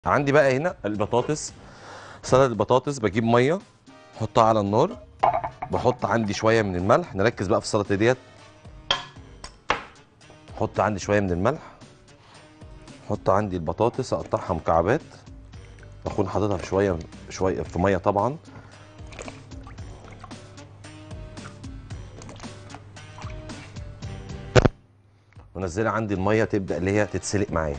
عندي بقى هنا البطاطس سلطه البطاطس بجيب ميه احطها على النار بحط عندي شويه من الملح نركز بقى في السلطه ديت احط عندي شويه من الملح احط عندي البطاطس اقطعها مكعبات اكون حاططها في شويه شويه في ميه طبعا ونزلها عندي الميه تبدا اللي هي تتسلق معايا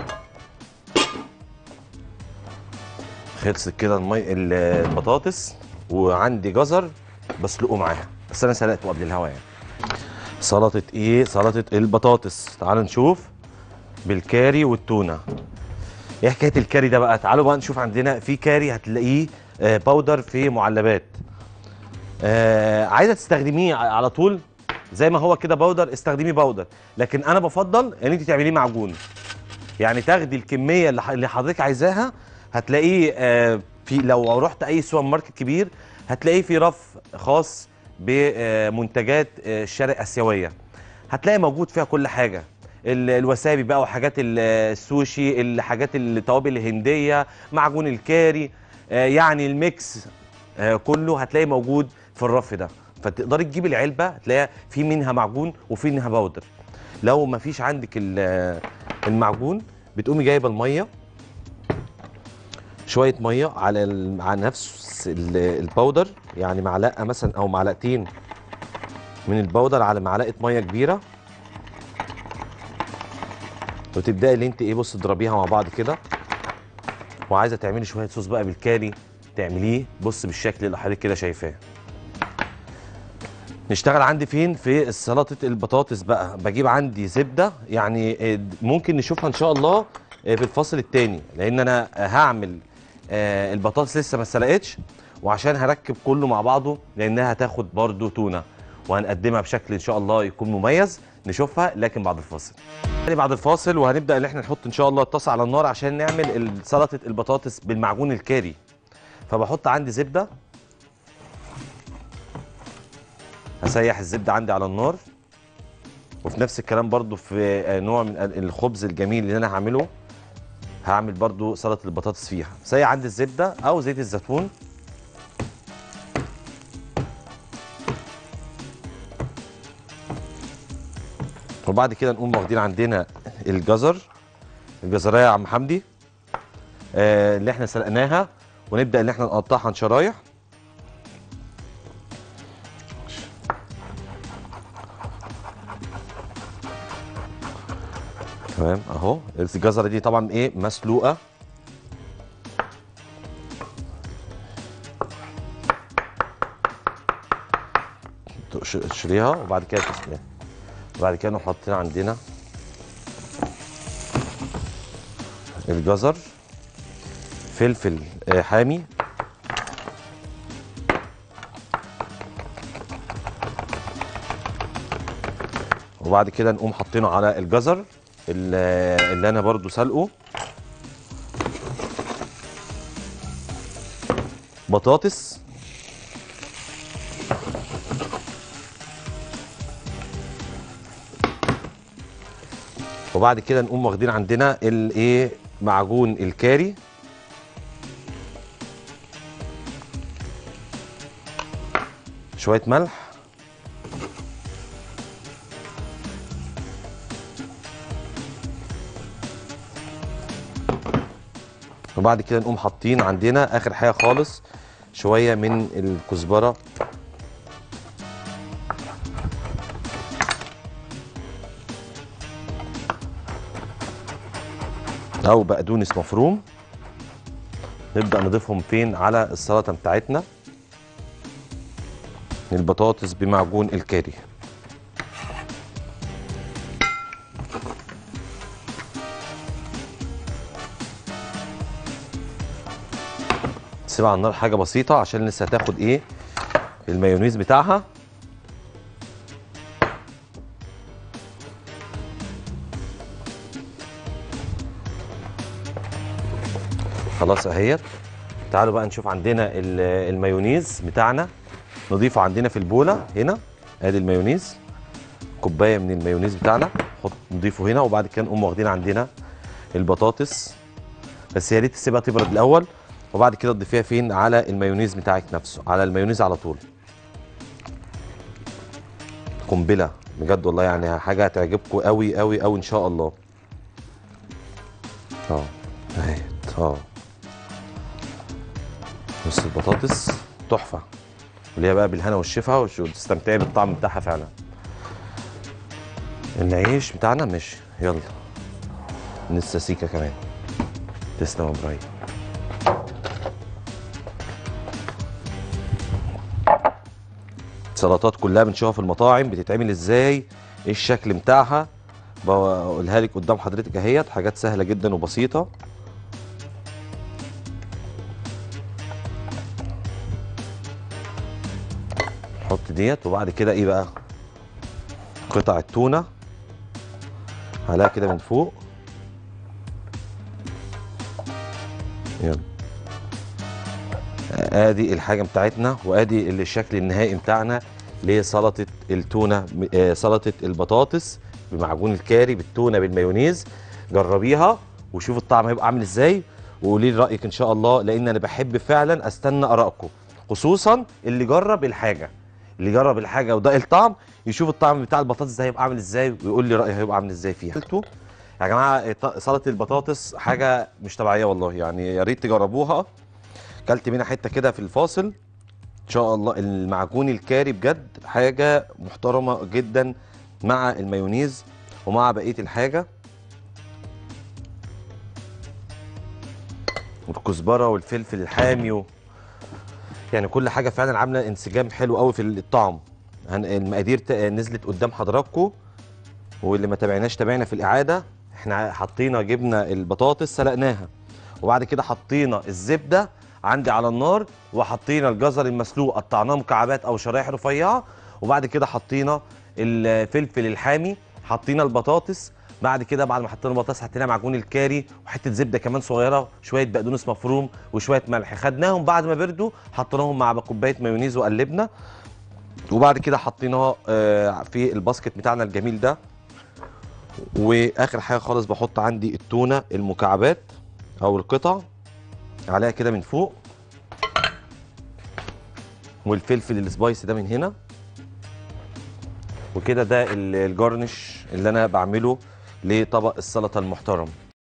خلصت كده المي ال- البطاطس وعندي جزر بسلقه معاها بس انا سلقته قبل الهوا يعني سلطه ايه سلطه البطاطس تعالوا نشوف بالكاري والتونه ايه حكايه الكاري ده بقى تعالوا بقى نشوف عندنا في كاري هتلاقيه آه، باودر في معلبات آه عايزه تستخدميه ع- على طول زي ما هو كده باودر استخدميه باودر لكن انا بفضل ان انت تعمليه معجون يعني تاخدي الكميه اللي ح- اللي حضرتك عايزاها هتلاقيه آه، في لو رحت اي سوبر ماركت كبير هتلاقيه في رف خاص بمنتجات آه، الشرق الاسيويه هتلاقي موجود فيها كل حاجه ال- الوسابي بقى وحاجات ال- السوشي الحاجات التوابل الهنديه معجون الكاري آه، يعني الميكس آه، كله هتلاقي موجود في الرف ده فتقدري تجيبي العلبه هتلاقيها في منها معجون وفي منها باودر لو ما فيش عندك ال- المعجون بتقومي جايبه الميه شويه ميه على ال- على نفس ال- الباودر يعني معلقه مثلا او معلقتين من الباودر على معلقه ميه كبيره وتبداي اللي انت ايه بص تضربيها مع بعض كده وعايزه تعملي شويه صوص بقى بالكاري تعمليه بص بالشكل اللي حضرتك كده شايفاه نشتغل عندي فين في سلطه البطاطس بقى بجيب عندي زبده يعني آه، ممكن نشوفها ان شاء الله آه، في الفصل الثاني لان انا آه، هعمل آه، البطاطس لسه ما اتسلقتش وعشان هركب كله مع بعضه لانها هتاخد برده تونه وهنقدمها بشكل ان شاء الله يكون مميز نشوفها لكن بعد الفاصل يعني بعد الفاصل وهنبدا ان احنا نحط ان شاء الله الطاسه على النار عشان نعمل ال- سلطه البطاطس بالمعجون الكاري فبحط عندي زبده هسيح الزبده عندي على النار وفي نفس الكلام برضو في آه، نوع من ال- الخبز الجميل اللي انا هعمله هعمل برضو سلطه البطاطس فيها سيح عندي الزبده او زيت الزيتون وبعد كده نقوم واخدين عندنا الجزر الجزرايه يا عم حمدي آه اللي احنا سلقناها ونبدا ان احنا نقطعها شرايح تمام اهو الجزره دي طبعا ايه مسلوقه تقش- تشريها وبعد كده تسلقها وبعد كده نروح حاطين عندنا الجزر فلفل آه، حامي وبعد كده نقوم حاطينه على الجزر اللي اللي انا برضو سلقه بطاطس وبعد كده نقوم واخدين عندنا الايه معجون الكاري شويه ملح وبعد كده نقوم حاطين عندنا اخر حاجه خالص شويه من الكزبره او بقدونس مفروم نبدا نضيفهم فين على السلطه بتاعتنا البطاطس بمعجون الكاري سيبها على النار حاجه بسيطه عشان لسه هتاخد ايه المايونيز بتاعها خلاص اهيت تعالوا بقى نشوف عندنا ال- المايونيز بتاعنا نضيفه عندنا في البوله هنا ادي المايونيز كوبايه من المايونيز بتاعنا نحط نضيفه هنا وبعد كده نقوم واخدين عندنا البطاطس بس يا ريت تسيبها تبرد الاول وبعد كده تضيفيها فين على المايونيز بتاعك نفسه على المايونيز على طول قنبله بجد والله يعني حاجه هتعجبكم قوي قوي قوي ان شاء الله اه اهي اه بص البطاطس تحفه اللي هي بقى بالهنا والشفا وش- وتستمتعي بالطعم بتاعها فعلا العيش بتاعنا ماشي يلا لسه سيكه كمان تسلم يا ابراهيم السلطات كلها بنشوفها في المطاعم بتتعمل ازاي ايه الشكل بتاعها بقولها لك قدام حضرتك اهيت حاجات سهله جدا وبسيطه نحط ديت وبعد كده ايه بقى قطع التونه عليها كده من فوق يلا ادي الحاجه بتاعتنا وادي الشكل النهائي بتاعنا لسلطه التونه آه، سلطه البطاطس بمعجون الكاري بالتونه بالمايونيز جربيها وشوف الطعم هيبقى عامل ازاي وقولي لي رايك ان شاء الله لان انا بحب فعلا استنى ارائكم خصوصا اللي جرب الحاجه اللي جرب الحاجه وده الطعم يشوف الطعم بتاع البطاطس ده هيبقى عامل ازاي ويقول لي رايه هيبقى عامل ازاي فيها قلتوا يا جماعه ط- سلطه البطاطس حاجه مش طبيعيه والله يعني يا ريت تجربوها كلت منها حته كده في الفاصل ان شاء الله المعجون الكاري بجد حاجه محترمه جدا مع المايونيز ومع بقيه الحاجه والكزبره والفلفل الحامي و... يعني كل حاجه فعلا عامله انسجام حلو قوي في الطعم هن- المقادير ت- نزلت قدام حضراتكم واللي ما تابعناش تابعنا في الاعاده احنا حطينا جبنا البطاطس سلقناها وبعد كده حطينا الزبده عندي على النار وحطينا الجزر المسلوق قطعناه مكعبات او شرايح رفيعه وبعد كده حطينا الفلفل الحامي حطينا البطاطس بعد كده بعد ما حطينا البطاطس حطينا معجون الكاري وحته زبده كمان صغيره شويه بقدونس مفروم وشويه ملح خدناهم بعد ما بردوا حطيناهم مع كوبايه مايونيز وقلبنا وبعد كده حطيناه آه، في الباسكت بتاعنا الجميل ده واخر حاجه خالص بحط عندي التونه المكعبات او القطع عليها كده من فوق والفلفل السبايسي ده من هنا وكده ده ال- الجارنش اللي انا بعمله لطبق السلطه المحترم